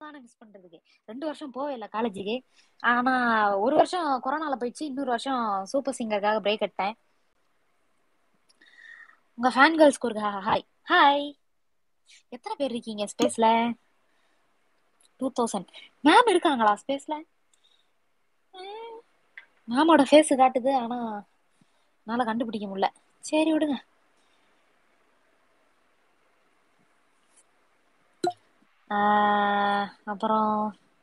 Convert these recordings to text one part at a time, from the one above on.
தானே மிஸ் பண்றதுக்கு ரெண்டு வருஷம் போவே இல்லை காலேஜுக்கு ஆனா ஒரு வருஷம் கொரோனால போயிடுச்சு இன்னொரு வருஷம் சூப்பர் சிங்கருக்காக பிரேக் எடுத்தேன் உங்க ஃபேன் கேர்ள்ஸ்க்கு ஒரு ஹாய் ஹாய் எத்தனை பேர் இருக்கீங்க ஸ்பேஸ்ல டூ தௌசண்ட் மேம் இருக்காங்களா ஸ்பேஸ்ல மேமோட ஃபேஸ் காட்டுது ஆனா என்னால கண்டுபிடிக்க முடியல சரி விடுங்க ஆஹ் அப்புறம்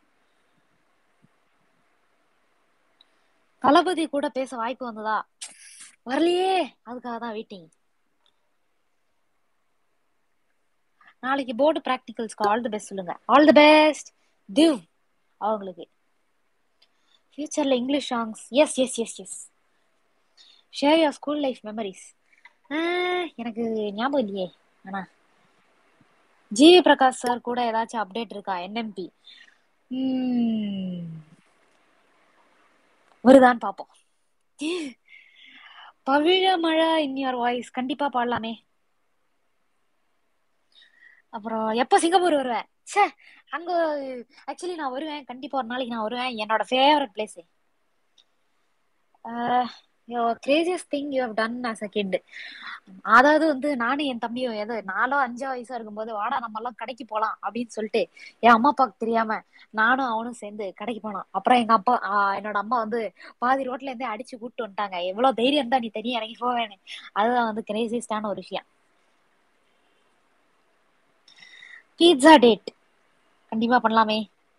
தளபதி கூட பேச வாய்ப்பு வந்ததா வரலையே அதுக்காக தான் வெயிட்டிங் நாளைக்கு போர்டு ப்ராக்டிகல்ஸ்க்கு ஆல் தி பெஸ்ட் சொல்லுங்க ஆல் தி பெஸ்ட் திவ் அவங்களுக்கு ஃபியூச்சர்ல English songs yes yes yes yes share your school life memories எனக்கு ஞாபகம் இல்லையே ஆனா ஜிவி பிரகாஷ் சார் கூட ஏதாச்சும் அப்டேட் இருக்கா என்எம்பி வருதான்னு பார்ப்போம் பவிழ மழை இன் யுவர் வாய்ஸ் கண்டிப்பா பாடலாமே அப்புறம் எப்ப சிங்கப்பூர் வருவேன் ச்சே அங்க ஆக்சுவலி நான் வருவேன் கண்டிப்பா ஒரு நாளைக்கு நான் வருவேன் என்னோட favourite place craziest thing you have done as a kid அதாவது வந்து நானும் என் தம்பியும் ஏதோ நாலோ அஞ்சோ வயசா இருக்கும்போது வாடா நம்ம எல்லாம் கடைக்கு போலாம் அப்படின்னு சொல்லிட்டு என் அம்மா அப்பாவுக்கு தெரியாம நானும் அவனும் சேர்ந்து கடைக்கு போனோம் அப்புறம் எங்க அப்பா ஆஹ் என்னோட அம்மா வந்து பாதி ரோட்ல இருந்தே அடிச்சு கூப்பிட்டு வந்துட்டாங்க எவ்வளவு தைரியம் இருந்தா நீ தனியா இறங்கி போவேன்னு அதுதான் வந்து கிரேசியஸ்டான ஒரு விஷயம் பீட்சா டேட் கண்டிப்பா பண்ணலாமே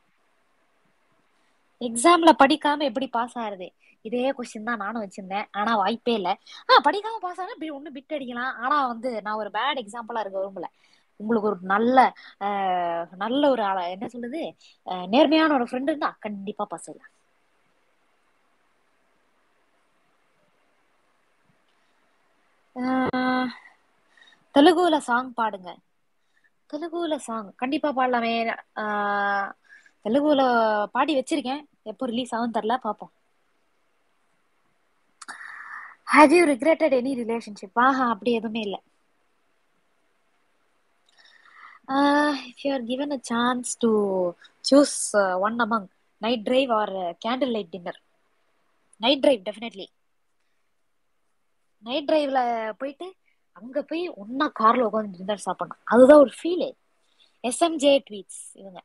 எக்ஸாம்ல படிக்காம எப்படி பாஸ் ஆகுறது இதே கொஸ்டின் தான் நானும் வச்சிருந்தேன் ஆனா வாய்ப்பே இல்லை ஆ படிக்காம பாஸ் ஆனா இப்படி ஒண்ணு பிட் அடிக்கலாம் ஆனா வந்து நான் ஒரு பேட் எக்ஸாம்பிளா இருக்க விரும்பல உங்களுக்கு ஒரு நல்ல ஆஹ், நல்ல ஒரு ஆள என்ன சொல்லுது ஆஹ், நேர்மையான ஒரு ஃப்ரெண்டு இருந்தா கண்டிப்பா பாஸ் ஆயிடலாம் ஆஹ், தெலுங்குல சாங் பாடுங்க தெலுங்குல சாங் கண்டிப்பா பாடலாமே ஆஹ், தெலுங்குல பாடி வச்சிருக்கேன் எப்போ ரிலீஸ் ஆகும் தெரியல பாப்போம் have you regretted any relationship ஆஹா அப்படி எதுவுமே இல்லை if you are given a chance to choose one among night drive or candle light dinner night drive definitely night டிரைவ்ல போயிட்டு அங்க போய் ஒன்னா கார்ல உட்காந்து டின்னர் சாப்பிடணும் அதுதான் ஒரு ஃபீல் எஸ்எம்ஜே ட்வீட்ஸ் இவங்க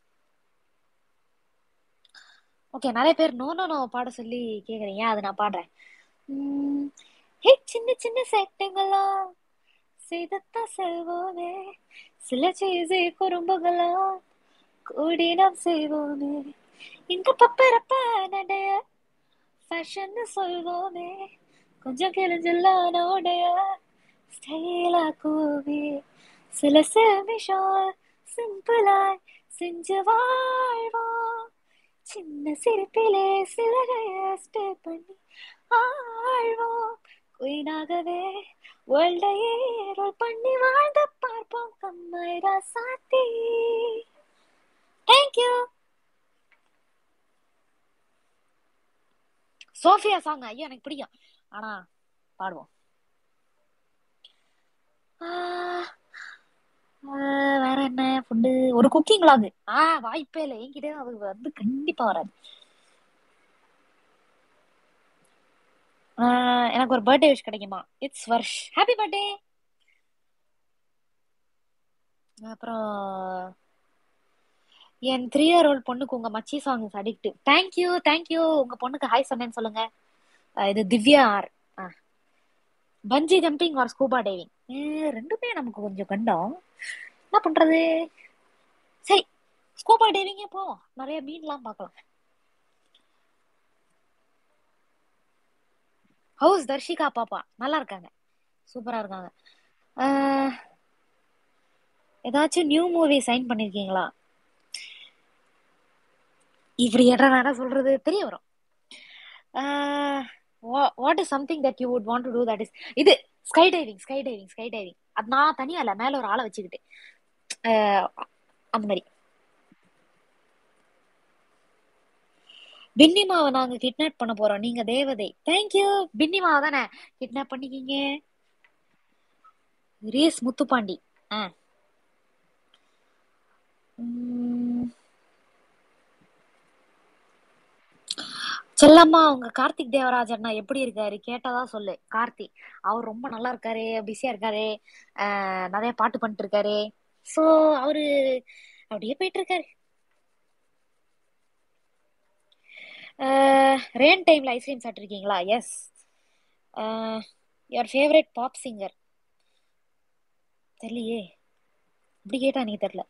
ஓகே நிறைய பேர் நோ நோ நோ பாட சொல்லி கேக்குறீங்க அது நான் பாடுறேன் உம், ஹே சின்ன சின்ன சேட்டைங்களா செய்தத்தான் செல்வோமே சில செய்தி குறும்புகளா கூடி நாம் செய்வோமே இந்த பப்பரப்ப நடைய ஃபேஷன் சொல்வோமே கொஞ்சம் கிழிஞ்சலானோடைய ஸ்டைலா கூவி சில செமிஷால் சிம்பிளாய் செஞ்சு வாழ்வோம் சின்ன சிரிப்பிலே சிலகைய ஸ்டே பண்ணி ஆழ்வோம் குயினாகவே வேர்ல்டையே ரோல் பண்ணி வாழ்ந்து பார்ப்போம் கம்மைரா சாத்தி தேங்க்யூ சோஃபியா சாங் ஐயோ எனக்கு பிடிக்கும் ஆனா பாடுவோம் ஆஹ், ஆஹ், வேற என்ன ஃபுட்டு ஒரு குக்கிங் vlog ஆ வாய்ப்பே இல்லை என்கிட்ட அது வந்து கண்டிப்பா வராது ஆஹ், எனக்கு ஒரு பர்த்டே விஷ் கிடைக்குமா இட்ஸ் வர்ஷ் ஹாப்பி பர்த்டே அப்புறம் என் த்ரீ இயர் ஓல்ட் பொண்ணுக்கு உங்க மச்சி song is addict thank you thank you உங்க பொண்ணுக்கு ஹாய் சொன்னேன்னு சொல்லுங்க அஹ் இது Divya or bungee jumping or scuba diving ரெண்டுமே நமக்கு கொஞ்சம் கண்டம் என்ன பண்றது சரி ஸ்கூபா டைவிங்கே போவோம் நிறைய மீன்லாம் பார்க்கலாம் ஹவுஸ் தர்ஷிகா பாப்பா நல்லா இருக்காங்க சூப்பரா இருக்காங்க அஹ், ஏதாச்சும் நியூ மூவி சைன் பண்ணிருக்கீங்களா இப்படி என்ன வேணா சொல்றது தெரிய வரும் what is something that you would want to do that is இது sky diving sky diving sky diving அது நான் தனியா இல்ல மேல ஒரு ஆளை வச்சுக்கிட்டு அஹ், அந்த மாதிரி பின்னிமாவை நாங்க கிட்னாப் பண்ண போறோம் நீங்க தேவதை தேங்க்யூ பின்னிமாவை தானே கிட்னாப் பண்ணிக்கிங்க ரேஸ் முத்துப்பாண்டி ஆ உம், செல்லம்மா அவங்க கார்த்திக் தேவராஜ் அண்ணா எப்படி இருக்காரு கேட்டதா சொல்லு கார்த்தி அவர் ரொம்ப நல்லா இருக்காரு பிஸியா இருக்காரு ஆஹ் நிறைய பாட்டு பண்ணிட்டு இருக்காரு சோ அவரு அப்படியே போயிட்டு இருக்காரு ரெயின் டைம்ல ஐஸ்கிரீம் சாப்பிட்டுருக்கீங்களா is your favourite pop singer தெரியலையே இப்படி கேட்டா நீ தெரியல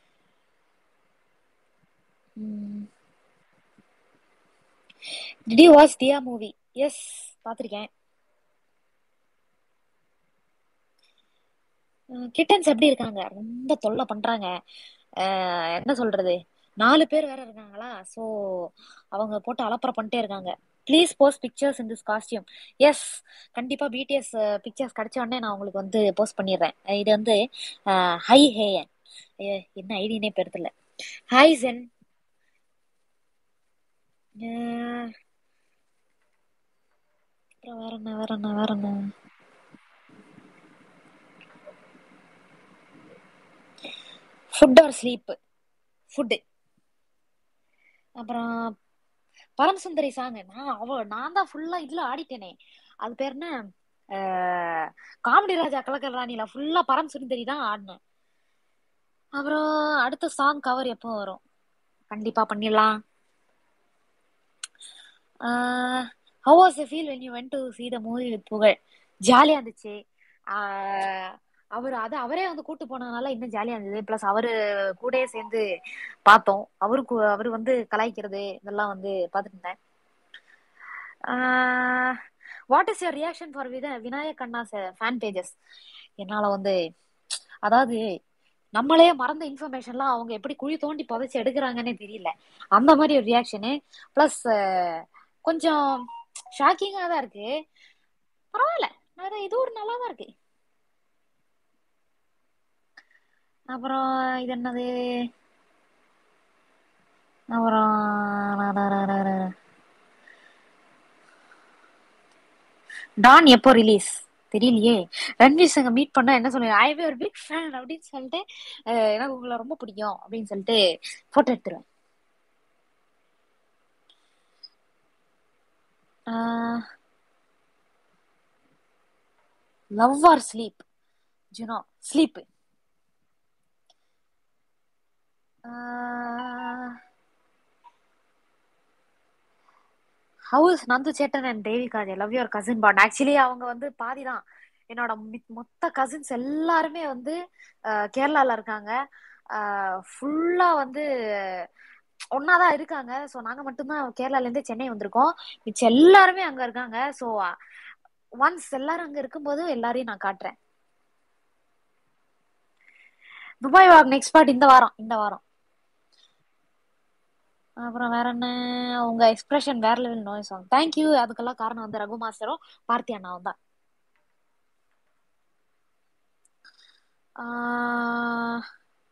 did you watch Diya movie yes பார்த்துருக்கேன் கிட்டன்ஸ் எப்படி இருக்காங்க ரொம்ப தொல்லை பண்றாங்க அஹ் என்ன சொல்றது நாலு பேர் வேற இருக்காங்களா சோ அவங்க போட்டு அலப்பற பண்ணிட்டே இருக்காங்க please post pictures in this costume yes கண்டிப்பா பிடிஎஸ் பிக்சர்ஸ் கிடைச்ச உடனே நான் உங்களுக்கு வந்து போஸ்ட் பண்ணிடுறேன் இது வந்து ஹை ஹேயன் என்ன ஐடினே பெருத்துல ஹாய் சென் அப்புறம் வேற என்ன வேற என்ன வேற என்ன ஃபுட் ஆர் ஸ்லீப் ஃபுட்டு அப்புறம் பரம் சுந்தரி சாங் நான் அவ நான் தான் ஃபுல்லா இதுல ஆடிட்டேனே அது பேர் என்ன அஹ், காமெடி ராஜா கலக்கல் ராணில ஃபுல்லா பரம் சுந்தரி தான் ஆடினேன் அப்புறம் அடுத்த சாங் கவர் எப்போ வரும் கண்டிப்பா பண்ணிடலாம் how was the feel when you went to see the movie with Pugazh ஜாலியா இருந்துச்சு ஆஹ் அவர் அது அவரே வந்து கூட்டு போனதுனால இன்னும் ஜாலியா இருந்தது ப்ளஸ் அவரு கூடயே சேர்ந்து பார்த்தோம் அவருக்கு அவர் வந்து கலாய்க்கிறது இதெல்லாம் வந்து பார்த்துட்டு இருந்தேன் what is your reaction for வித விநாயக் அண்ணா ஃபேன் பேஜஸ் என்னால வந்து அதாவது நம்மளே மறந்த இன்ஃபர்மேஷன்லாம் அவங்க எப்படி குழி தோண்டி புதைச்சு எடுக்கிறாங்கன்னே தெரியல அந்த மாதிரி ஒரு ரியாக்ஷனு ப்ளஸ் கொஞ்சம் ஷாக்கிங்காக தான் இருக்கு பரவாயில்ல அது இது ஒரு நல்லா தான் இருக்கு அப்புறம் இது என்னது அப்புறம் டான் எப்போ ரிலீஸ் தெரியலையே ரன்வீர் சங்க மீட் பண்ணா என்ன சொல்லுங்க ஐ ஒரு பிக் ஃபேன் அப்படின்னு சொல்லிட்டு அஹ், எனக்கு உங்களை ரொம்ப பிடிக்கும் அப்படின்னு சொல்லிட்டு போட்டோ எடுத்துருவேன் லவ் ஆர் ஸ்லீப் ஜுனோ sleep house Nandu chettan and Devika love your cousin bond actually அவங்க வந்து பாதி தான் என்னோட மித்- மொத்த கசின்ஸ் எல்லாருமே வந்து அஹ், கேரளால இருக்காங்க ஃபுல்லா வந்து ஒன்னாதான் இருக்காங்க ஸோ நாங்க மட்டும்தான் கேரளால இருந்து சென்னை வந்திருக்கோம் மிச்சம் எல்லாருமே அங்க இருக்காங்க ஸோ ஒன்ஸ் எல்லாரும் அங்க இருக்கும்போது எல்லாரையும் நான் காட்டுறேன் துபாய் வாக் நெக்ஸ்ட் பார்ட் இந்த வாரம் இந்த வாரம் அப்புறம் வேற என்ன உங்க எக்ஸ்பிரஷன் வேற லெவல் நோய் சாங் தேங்க்யூ அதுக்கெல்லாம் காரணம் வந்து ரகு மாஸ்டரும் பார்த்தி அண்ணாவும் தான் ஆஹ்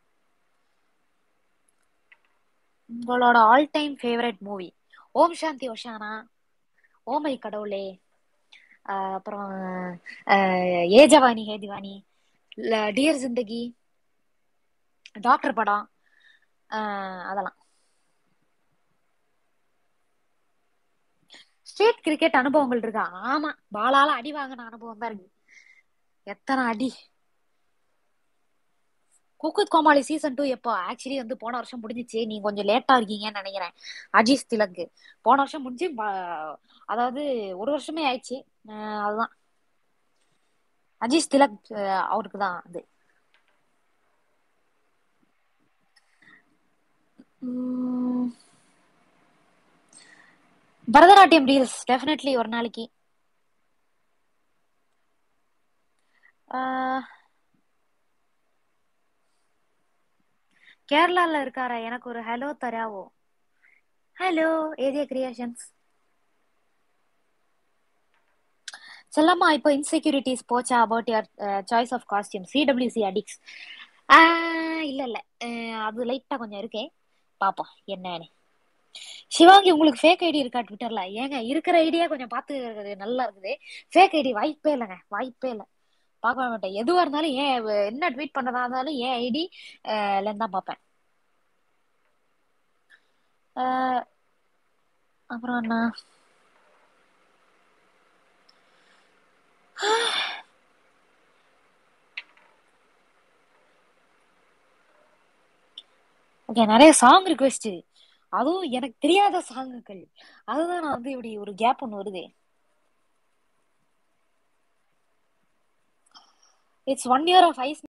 உங்களோட all time favourite movie Om Shanti Oshana oh my கடவுளே ஆஹ் அப்புறம் ஆஹ் ஏ ஜவானி ஹே திவானி டியர் ஜிந்தகி டாக்டர் படம் ஆஹ் அதெல்லாம் ஸ்டேட் கிரிக்கெட் அனுபவங்கள் இருக்கா ஆமா பாலால அடி வாங்கின அனுபவம் தான் இருக்கு எத்தனை அடி குக்குத் கோமாளி சீசன் டூ எப்போ ஆக்சுவலி வந்து போன வருஷம் முடிஞ்சிச்சு நீங்க கொஞ்சம் லேட்டா இருக்கீங்கன்னு நினைக்கிறேன் அஜீஸ் திலக்கு போன வருஷம் முடிஞ்சு ப- அதாவது ஒரு வருஷமே ஆயிடுச்சு அஹ் அதுதான் அஜீஸ் திலக் அஹ் அவருக்கு தான் அது உம், பரதநாட்டியம் ரீல்ஸ் டெஃபினெட்லி ஒரு நாளைக்கு ஆஹ், கேரளால இருக்காரா எனக்கு ஒரு ஹலோ தராவோ ஹலோ ஏரியா கிரியேஷன்ஸ் செல்லம்மா இப்போ இன்செக்யூரிட்டிஸ் போச்சா about your choice of costume CWC addicts இல்ல இல்ல அஹ் அது லைட்டா கொஞ்சம் இருக்கே பாப்போம் என்னன்னு சிவாங்கி உங்களுக்கு ஃபேக் ஐடி இருக்கா ட்விட்டர்ல ஏங்க இருக்கிற ஐடியா கொஞ்சம் பார்த்து இருக்குது, நல்லா இருக்குது ஃபேக் ஐடி வாய்ப்பே இல்லைங்க வாய்ப்பே இல்லை பார்க்க மாட்டேன் எதுவா இருந்தாலும் ஏன் வ- என்ன ட்வீட் பண்றதா இருந்தாலும் ஏன் ஐடி இல்லைன்னு தான் பார்ப்பேன் அஹ் அப்புறம் என்ன ஓகே நிறைய சாங் ரிக்வெஸ்ட் அதுவும் எனக்கு தெரியாத சாங்குகள் அதுதான் நான் வந்து இப்படி ஒரு கேப் ஒன்று வருதே it's one year of ice